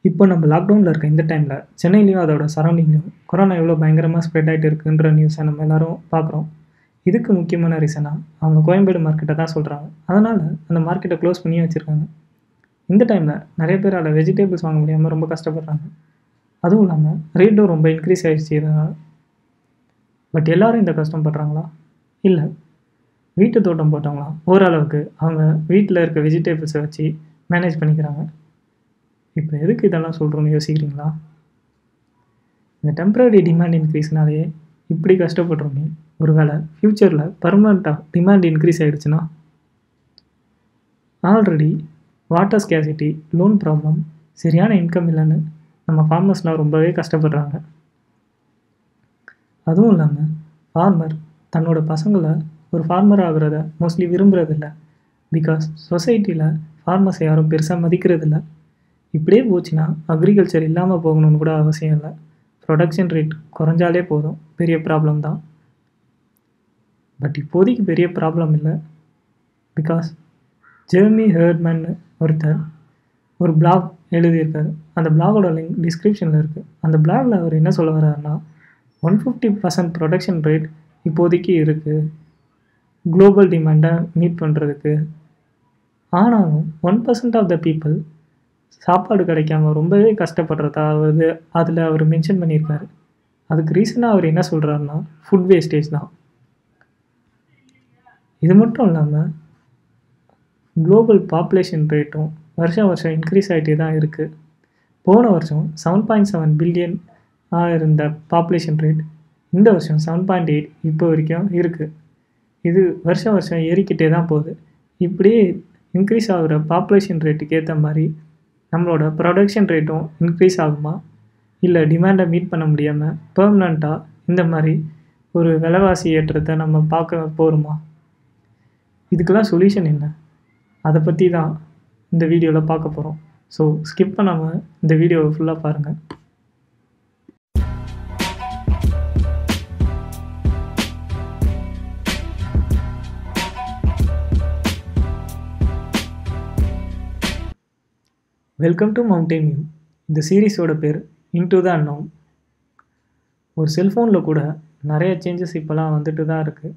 இப்போ நம்ம லாக்டவுனில் இருக்க இந்த டைமில் சென்னையிலையும் அதோட சரௌண்டிங்லையும் கொரோனா எவ்வளோ பயங்கரமாக ஸ்ப்ரெட் ஆகிட்டு இருக்குன்ற நியூஸை நம்ம எல்லாரும் பார்க்குறோம் இதுக்கு முக்கியமான ரீசனாக அவங்க கோயம்பேடு மார்க்கெட்டை தான் சொல்கிறாங்க அதனால் அந்த மார்க்கெட்டை க்ளோஸ் பண்ணி வச்சுருக்காங்க இந்த டைமில் நிறைய பேர் அதில் வெஜிடபிள்ஸ் வாங்க முடியாமல் ரொம்ப கஷ்டப்படுறாங்க அதுவும் இல்லாமல் ரேட்டும் ரொம்ப இன்க்ரீஸ் ஆகிடுச்சு இதனால் பட் எல்லாரும் இந்த கஷ்டப்படுறாங்களா இல்லை வீட்டு தோட்டம் போட்டவங்களாம் ஓரளவுக்கு அவங்க வீட்டில் இருக்க வெஜிடபிள்ஸை வச்சு மேனேஜ் பண்ணிக்கிறாங்க இப்போ எதுக்கு இதெல்லாம் சொல்கிறோன்னு யோசிக்கிறீங்களா இந்த டெம்பரரி டிமாண்ட் இன்க்ரீஸ்னாலேயே இப்படி கஷ்டப்படுறோமே ஒரு வேளை ஃப்யூச்சரில் பர்மனண்ட்டாக டிமாண்ட் இன்க்ரீஸ் ஆகிடுச்சுன்னா already water scarcity loan problem சரியான இன்கம் இல்லைன்னு நம்ம ஃபார்மர்ஸ்லாம் ரொம்பவே கஷ்டப்படுறாங்க அதுவும் இல்லாமல் ஃபார்மர் தன்னோட பசங்களை ஒரு ஃபார்மர் ஆகிறத மோஸ்ட்லி விரும்புகிறதில்ல பிகாஸ் சொசைட்டியில் ஃபார்மர்ஸை யாரும் பெருசாக மதிக்கிறதில்ல இப்படியே போச்சுன்னா அக்ரிகல்ச்சர் இல்லாமல் போகணும்னு கூட அவசியம் இல்லை ப்ரொடக்ஷன் ரேட் குறைஞ்சாலே போதும் பெரிய ப்ராப்ளம் தான் பட் இப்போதைக்கு பெரிய ப்ராப்ளம் இல்லை பிகாஸ் ஜெர்மி ஹேர்மன் ஒருத்தர் ஒரு பிளாக் எழுதியிருக்காரு அந்த பிளாகோட லிங்க் டிஸ்கிரிப்ஷனில் இருக்குது அந்த பிளாகில் அவர் என்ன சொல்ல வர்றாருன்னா one fifty percent production rate இப்போதைக்கு இருக்குது குளோபல் டிமாண்டை மீட் பண்ணுறதுக்கு ஆனாலும் one percent of the people சாப்பாடு கிடைக்காம ரொம்பவே கஷ்டப்படுறதாவது அதில் அவர் மென்ஷன் பண்ணியிருக்காரு அதுக்கு ரீசனாக அவர் என்ன சொல்கிறாருன்னா ஃபுட் வேஸ்டேஜ் தான் இது மட்டும் இல்லாமல் குளோபல் பாப்புலேஷன் ரேட்டும் வருஷம் வருஷம் இன்க்ரீஸ் ஆகிட்டே தான் இருக்குது போன வருஷம் செவன் பாயிண்ட் செவன் பில்லியன் இருந்த பாப்புலேஷன் ரேட் இந்த வருஷம் செவன் பாயிண்ட் எயிட் இப்போ வரைக்கும் இருக்குது இது வருஷம் வருஷம் ஏறிக்கிட்டே தான் போகுது இப்படியே இன்க்ரீஸ் ஆகிற பாப்புலேஷன் ரேட்டுக்கு ஏற்ற மாதிரி நம்மளோட ப்ரொடக்ஷன் ரேட்டும் இன்க்ரீஸ் ஆகுமா இல்லை டிமாண்டை மீட் பண்ண முடியாமல் பெர்மனண்ட்டாக இந்த மாதிரி ஒரு விலைவாசி ஏற்றத்தை நம்ம பார்க்க போகிறோமா இதுக்கெல்லாம் சொல்யூஷன் என்ன அதை பற்றி தான் இந்த வீடியோவில் பார்க்க போகிறோம் ஸோ ஸ்கிப் பண்ணாமல் இந்த வீடியோவை ஃபுல்லாக பாருங்கள் வெல்கம் டு மவுண்டைன் வியூ இந்த சீரீஸோட பேர் இன்டு த அன்னோன் ஒரு செல்ஃபோனில் கூட நிறைய சேஞ்சஸ் இப்போலாம் வந்துட்டு தான் இருக்குது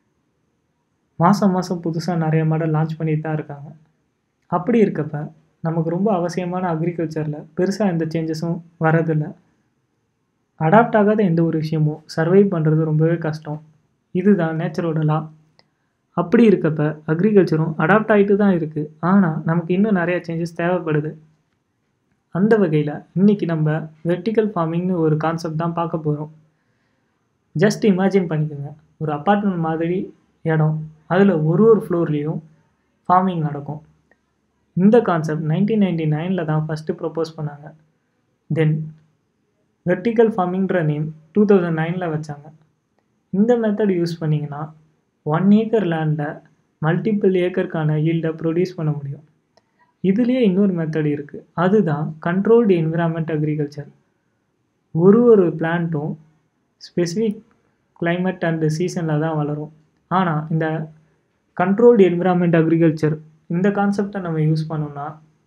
மாதம் மாதம் புதுசாக நிறைய மாடல் லான்ச் பண்ணிட்டு தான் இருக்காங்க அப்படி இருக்கப்ப நமக்கு ரொம்ப அவசியமான அக்ரிகல்ச்சரில் பெருசாக எந்த சேஞ்சஸும் வரதில்லை அடாப்ட் ஆகாத எந்த ஒரு விஷயமும் சர்வை பண்ணுறது ரொம்பவே கஷ்டம் இதுதான் நேச்சரோட லா அப்படி இருக்கப்ப அக்ரிகல்ச்சரும் அடாப்ட் ஆகிட்டு தான் இருக்குது ஆனால் நமக்கு இன்னும் நிறைய சேஞ்சஸ் தேவைப்படுது அந்த வகையில் இன்றைக்கி நம்ம வெர்டிக்கல் ஃபார்மிங்னு ஒரு கான்செப்ட் தான் பார்க்க போகிறோம் ஜஸ்ட் இமேஜின் பண்ணிக்கோங்க ஒரு அப்பார்ட்மெண்ட் மாதிரி இடம் அதில் ஒரு ஒரு ஃப்ளோர்லேயும் ஃபார்மிங் நடக்கும் இந்த கான்செப்ட் நைன்டீன் நைன்டி நைனில் தான் ஃபஸ்ட்டு ப்ரொப்போஸ் பண்ணாங்க தென் வெர்டிக்கல் ஃபார்மிங்கிற நேம் டூ தௌசண்ட் நைனில் வச்சாங்க இந்த மெத்தட் யூஸ் பண்ணிங்கன்னா ஒன் ஏக்கர் லேண்டில் மல்டிபிள் ஏக்கருக்கான ஈல்டை ப்ரொடியூஸ் பண்ண முடியும் இதுலேயே இன்னொரு மெத்தட் இருக்குது அதுதான் கண்ட்ரோல்டு என்விரான்மெண்ட் அக்ரிகல்ச்சர் ஒரு ஒரு பிளான்ட்டும் ஸ்பெசிஃபிக் கிளைமேட் அண்டு சீசனில் தான் வளரும் ஆனால் இந்த கண்ட்ரோல்டு என்விரான்மெண்ட் அக்ரிகல்ச்சர் இந்த கான்செப்டை நம்ம யூஸ் பண்ணோம்னா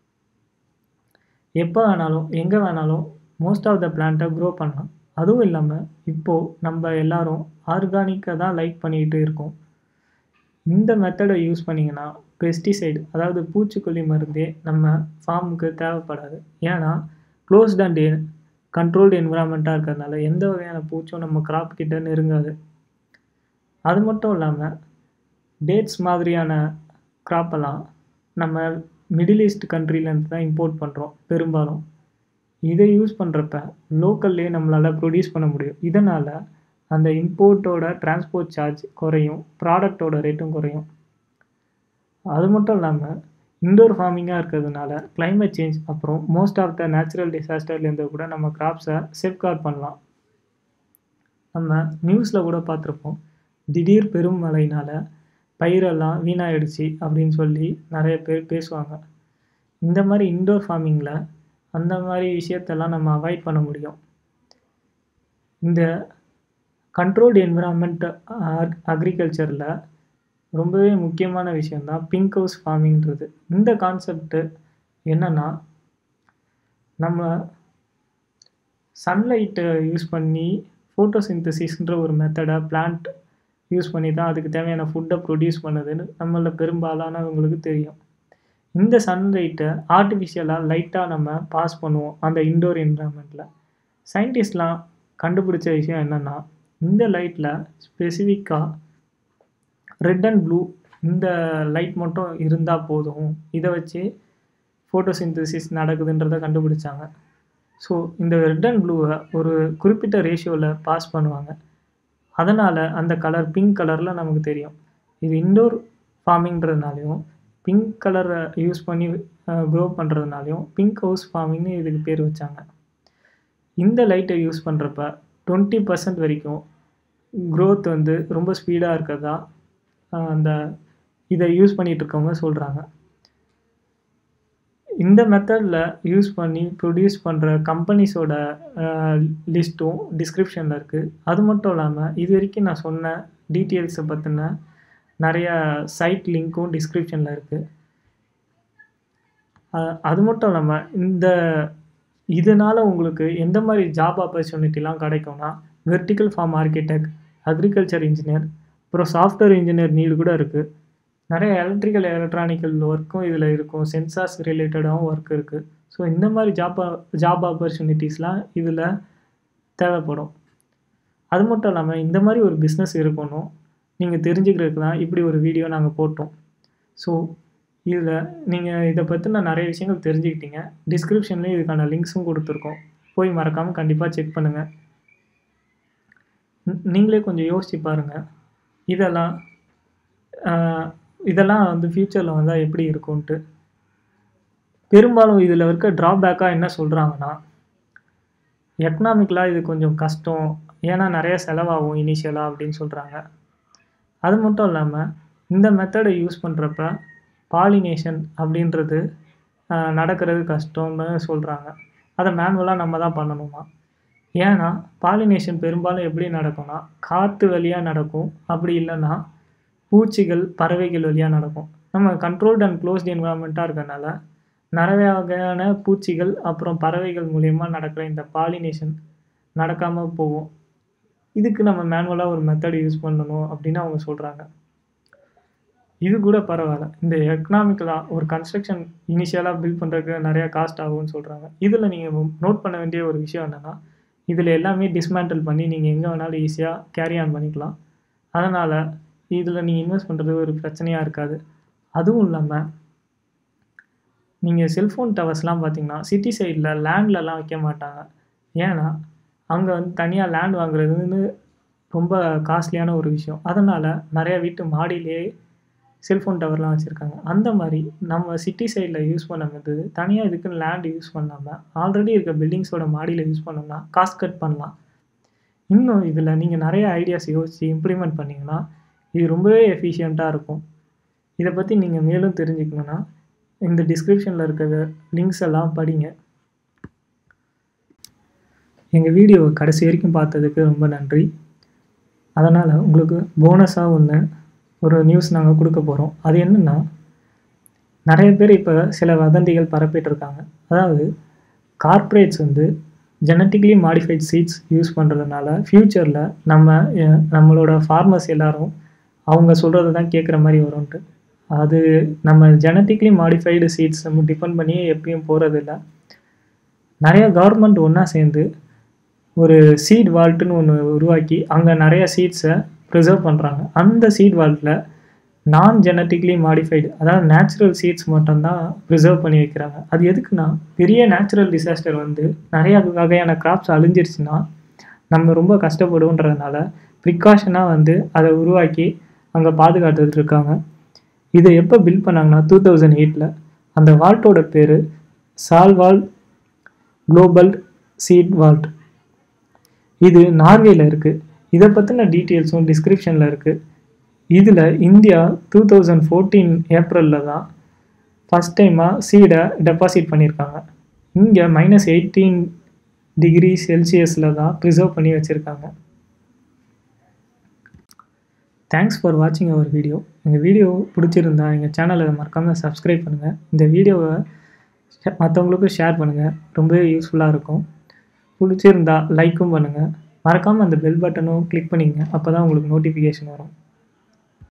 எப்போ வேணாலும் எங்கே வேணாலும் மோஸ்ட் ஆஃப் த பிளான்ட்டை க்ரோ பண்ணலாம் அதுவும் இல்லாமல் இப்போது நம்ம எல்லாரும் ஆர்கானிக்காக தான் லைக் பண்ணிக்கிட்டு இருக்கோம் இந்த மெத்தடை யூஸ் பண்ணிங்கன்னா பெஸ்டிசைடு அதாவது பூச்சிக்கொல்லி மருந்தே நம்ம ஃபார்முக்கு தேவைப்படாது ஏன்னா க்ளோஸ்ட் அண்ட் கண்ட்ரோல்டு என்விரான்மெண்ட்டாக இருக்கிறதுனால எந்த வகையான பூச்சும் நம்ம கிராப் கிட்ட நெருங்காது அது மட்டும் இல்லாமல் டேட்ஸ் மாதிரியான கிராப்பெல்லாம் நம்ம மிடில் ஈஸ்ட் கண்ட்ரிலேருந்து தான் இம்போர்ட் பண்ணுறோம் பெரும்பாலும் இதை யூஸ் பண்ணுறப்ப லோக்கல்லே நம்மளால் ப்ரொடியூஸ் பண்ண முடியும் இதனால் அந்த இம்போர்ட்டோட டிரான்ஸ்போர்ட் சார்ஜ் குறையும் ப்ராடக்டோட ரேட்டும் குறையும் அது மட்டும் இல்லாமல் இண்டோர் ஃபார்மிங்காக இருக்கிறதுனால கிளைமேட் சேஞ்ச் அப்புறம் மோஸ்ட் ஆஃப் த நேச்சுரல் டிசாஸ்டர்லேருந்து கூட நம்ம கிராப்ஸை சேஃப்கார்ட் பண்ணலாம் நம்ம நியூஸில் கூட பார்த்துருப்போம் திடீர் பெரும் மழையினால் பயிரெல்லாம் வீணாயிடுச்சு அப்படின்னு சொல்லி நிறைய பேர் பேசுவாங்க இந்த மாதிரி இண்டோர் ஃபார்மிங்கில் அந்த மாதிரி விஷயத்தெல்லாம் நம்ம அவாய்ட் பண்ண முடியும் இந்த கண்ட்ரோல்டு என்விரான்மெண்ட் அக்ரிகல்ச்சரில் ரொம்பவே முக்கியமான விஷயந்தான் பிங்க் ஹவுஸ் ஃபார்மிங்கிறது இந்த கான்செப்ட்டு என்னென்னா நம்ம சன்லைட்டை யூஸ் பண்ணி ஃபோட்டோசிந்தசிஸ்ன்ற ஒரு மெத்தடை பிளான்ட் யூஸ் பண்ணி தான் அதுக்கு தேவையான ஃபுட்டை ப்ரொடியூஸ் பண்ணுதுன்னு நம்மள பெரும்பாலானவங்களுக்கு தெரியும் இந்த சன்லைட்டை ஆர்டிஃபிஷியலாக லைட்டாக நம்ம பாஸ் பண்ணுவோம் அந்த இன்டோர் என்வரான்மெண்ட்டில் சயின்டிஸ்ட்லாம் கண்டுபிடிச்ச விஷயம் என்னென்னா இந்த லைட்டில் ஸ்பெசிஃபிக்காக ரெட் அண்ட் ப்ளூ இந்த லைட் மட்டும் இருந்தால் போதும் இதை வச்சு ஃபோட்டோசிந்தசிஸ் நடக்குதுன்றதை கண்டுபிடிச்சாங்க ஸோ இந்த ரெட் அண்ட் ப்ளூவை ஒரு குறிப்பிட்ட ரேஷியோவில் பாஸ் பண்ணுவாங்க அதனால் அந்த கலர் பிங்க் கலரில் நமக்கு தெரியும் இது இன்டோர் ஃபார்மிங்கிறதுனாலையும் பிங்க் கலரை யூஸ் பண்ணி க்ரோ பண்ணுறதுனாலையும் பிங்க் ஹவுஸ் ஃபார்மிங்னு இதுக்கு பேர் வச்சாங்க இந்த லைட்டை யூஸ் பண்ணுறப்ப டுவெண்ட்டி பர்சன்ட் வரைக்கும் க்ரோத் வந்து ரொம்ப ஸ்பீடாக இருக்கிறதா அந்த இதை யூஸ் பண்ணிகிட்டு இருக்கவங்க சொல்கிறாங்க இந்த மெத்தடில் யூஸ் பண்ணி ப்ரொடியூஸ் பண்ணுற கம்பெனிஸோட லிஸ்ட்டும் டிஸ்கிரிப்ஷனில் இருக்குது அது மட்டும் இல்லாமல் இது வரைக்கும் நான் சொன்ன டீட்டெயில்ஸை பற்றின நிறையா சைட் லிங்க்கும் டிஸ்கிரிப்ஷனில் இருக்குது அது மட்டும் இல்லாமல் இந்த இதனால் உங்களுக்கு எந்த மாதிரி ஜாப் ஆப்பர்ச்சுனிட்டிலாம் கிடைக்கும்னா vertical farm architect agriculture engineer அப்புறம் சாஃப்ட்வேர் இன்ஜினியர் நீடு கூட இருக்குது நிறைய எலக்ட்ரிக்கல் எலக்ட்ரானிக்கல் ஒர்க்கும் இதில் இருக்கும் சென்சார்ஸ் ரிலேட்டடாகவும் ஒர்க் இருக்குது ஸோ இந்த மாதிரி ஜாப் ஜாப் ஆப்பர்ச்சுனிட்டிஸ்லாம் இதில் தேவைப்படும் அது மட்டும் இல்லாமல் இந்த மாதிரி ஒரு பிஸ்னஸ் இருக்கணும் நீங்கள் தெரிஞ்சுக்கிறதுக்கு தான் இப்படி ஒரு வீடியோ நாங்கள் போட்டோம் ஸோ இதில் நீங்கள் இதை பற்றின நிறைய விஷயங்கள் தெரிஞ்சுக்கிட்டீங்க டிஸ்கிரிப்ஷன்லேயும் இதுக்கான லிங்க்ஸும் கொடுத்துருக்கோம் போய் மறக்காமல் கண்டிப்பாக செக் பண்ணுங்கள் நீங்களே கொஞ்சம் யோசிச்சு பாருங்கள் இதெல்லாம் இதெல்லாம் வந்து ஃப்யூச்சரில் வந்தால் எப்படி இருக்கும்ன்ட்டு பெரும்பாலும் இதில் இருக்க ட்ராபேக்காக என்ன சொல்கிறாங்கன்னா எக்கனாமிக்கலாக இது கொஞ்சம் கஷ்டம் ஏன்னா நிறைய செலவாகும் இனிஷியலாக அப்படின்னு சொல்கிறாங்க அது மட்டும் இல்லாமல் இந்த மெத்தடை யூஸ் பண்ணுறப்ப பாலினேஷன் அப்படின்றது நடக்கிறது கஷ்டம்னு சொல்கிறாங்க அதை மேனுவலாக நம்ம தான் பண்ணணுமா ஏன்னா பாலினேஷன் பெரும்பாலும் எப்படி நடக்கும்னா காற்று வழியாக நடக்கும் அப்படி இல்லைன்னா பூச்சிகள் பறவைகள் வழியாக நடக்கும் நம்ம கண்ட்ரோல்ட் அண்ட் க்ளோஸ்ட் என்வரான்மெண்ட்டாக இருக்கறனால நிறைய வகையான பூச்சிகள் அப்புறம் பறவைகள் மூலயமா நடக்கிற இந்த பாலினேஷன் நடக்காமல் போகும் இதுக்கு நம்ம மேனுவலாக ஒரு மெத்தட் யூஸ் பண்ணணும் அப்படின்னு அவங்க சொல்கிறாங்க இது கூட பரவாயில்ல இந்த எக்கனாமிக்கலாக ஒரு கன்ஸ்ட்ரக்ஷன் இனிஷியலாக பில்ட் பண்ணுறதுக்கு நிறையா காஸ்ட் ஆகும்னு சொல்கிறாங்க இதில் நீங்கள் நோட் பண்ண வேண்டிய ஒரு விஷயம் என்னென்னா இதில் எல்லாமே டிஸ்மேண்டில் பண்ணி நீங்கள் எங்கே வேணாலும் ஈஸியாக கேரி ஆன் பண்ணிக்கலாம் அதனால் இதில் நீங்கள் இன்வெஸ்ட் பண்ணுறது ஒரு பிரச்சனையாக இருக்காது அதுவும் இல்லாமல் நீங்கள் செல்ஃபோன் டவர்ஸ்லாம் பார்த்தீங்கன்னா சிட்டி சைடில் லேண்ட்லலாம் வைக்க மாட்டாங்க ஏன்னா அங்கே வந்து தனியாக லேண்ட் வாங்குறதுன்னு ரொம்ப காஸ்ட்லியான ஒரு விஷயம் அதனால் நிறையா வீட்டு மாடியிலே செல்ஃபோன் டவர்லாம் வச்சுருக்காங்க அந்த மாதிரி நம்ம சிட்டி சைடில் யூஸ் பண்ண மெத்தது தனியாக இதுக்குன்னு லேண்ட் யூஸ் பண்ணாமல் ஆல்ரெடி இருக்க பில்டிங்ஸோட மாடியில் யூஸ் பண்ணோம்னா காஸ்ட் கட் பண்ணலாம் இன்னும் இதில் நீங்கள் நிறைய ஐடியாஸ் யோசித்து இம்ப்ளிமெண்ட் பண்ணிங்கன்னா இது ரொம்பவே எஃபிஷியண்ட்டாக இருக்கும் இதை பற்றி நீங்கள் மேலும் தெரிஞ்சுக்கணுன்னா இந்த டிஸ்கிரிப்ஷனில் இருக்கிற லிங்க்ஸ் எல்லாம் படிங்க எங்கள் வீடியோவை கடைசி வரைக்கும் பார்த்ததுக்கு ரொம்ப நன்றி அதனால் உங்களுக்கு போனஸாக ஒன்று ஒரு நியூஸ் நாங்கள் கொடுக்க போகிறோம் அது என்னென்னா நிறைய பேர் இப்போ சில வதந்திகள் பரப்பிட்டுருக்காங்க அதாவது கார்ப்பரேட்ஸ் வந்து ஜெனட்டிக்லி மாடிஃபைட் சீட்ஸ் யூஸ் பண்ணுறதுனால ஃப்யூச்சரில் நம்ம நம்மளோட ஃபார்மர்ஸ் எல்லோரும் அவங்க சொல்கிறது தான் கேட்குற மாதிரி வரும்ன்ட்டு அது நம்ம ஜெனட்டிக்லி மாடிஃபைடு சீட்ஸ் நம்ம டிபெண்ட் பண்ணி எப்பயும் போகிறதில்ல நிறைய கவர்மெண்ட் ஒன்றா சேர்ந்து ஒரு சீட் வால்ட்டுன்னு ஒன்று உருவாக்கி அங்கே நிறைய சீட்ஸை ப்ரிசர்வ் பண்ணுறாங்க அந்த சீட் வால்ட்டில் நான் ஜெனட்டிக்லி மாடிஃபைடு அதாவது நேச்சுரல் சீட்ஸ் மட்டும்தான் ப்ரிசர்வ் பண்ணி வைக்கிறாங்க அது எதுக்குன்னா பெரிய நேச்சுரல் டிசாஸ்டர் வந்து நிறையா வகையான கிராப்ஸ் அழிஞ்சிருச்சுன்னா நம்ம ரொம்ப கஷ்டப்படுன்றதுனால ப்ரிகாஷனாக வந்து அதை உருவாக்கி அங்கே பாதுகாத்துட்டு இருக்காங்க இதை எப்போ பில்ட் பண்ணாங்கன்னா டூ தௌசண்ட் எயிட்டில் அந்த வால்ட்டோட பேர் சால்வால் குளோபல் சீட் வால்ட் இது நார்வேயில் இருக்குது இதை பற்றின டீட்டெயில்ஸும் டிஸ்கிரிப்ஷனில் இருக்குது இதில் இந்தியா டூ தௌசண்ட் ஃபோர்டீன் ஏப்ரலில் தான் ஃபஸ்ட் டைமாக சீடை டெபாசிட் பண்ணியிருக்காங்க இங்கே மைனஸ் எயிட்டீன் டிகிரி செல்சியஸில் தான் ப்ரிசர்வ் பண்ணி வச்சுருக்காங்க தேங்க்ஸ் ஃபார் வாட்சிங் அவர் வீடியோ எங்கள் வீடியோ பிடிச்சிருந்தா எங்கள் சேனலை மறக்காமல் சப்ஸ்கிரைப் பண்ணுங்கள் இந்த வீடியோவை மற்றவங்களுக்கும் ஷேர் பண்ணுங்கள் ரொம்பவே யூஸ்ஃபுல்லாக இருக்கும் பிடிச்சிருந்தா லைக்கும் பண்ணுங்கள் மறக்காமல் அந்த பெல் பட்டனும் கிளிக் பண்ணிங்க அப்போ தான் உங்களுக்கு நோட்டிஃபிகேஷன் வரும்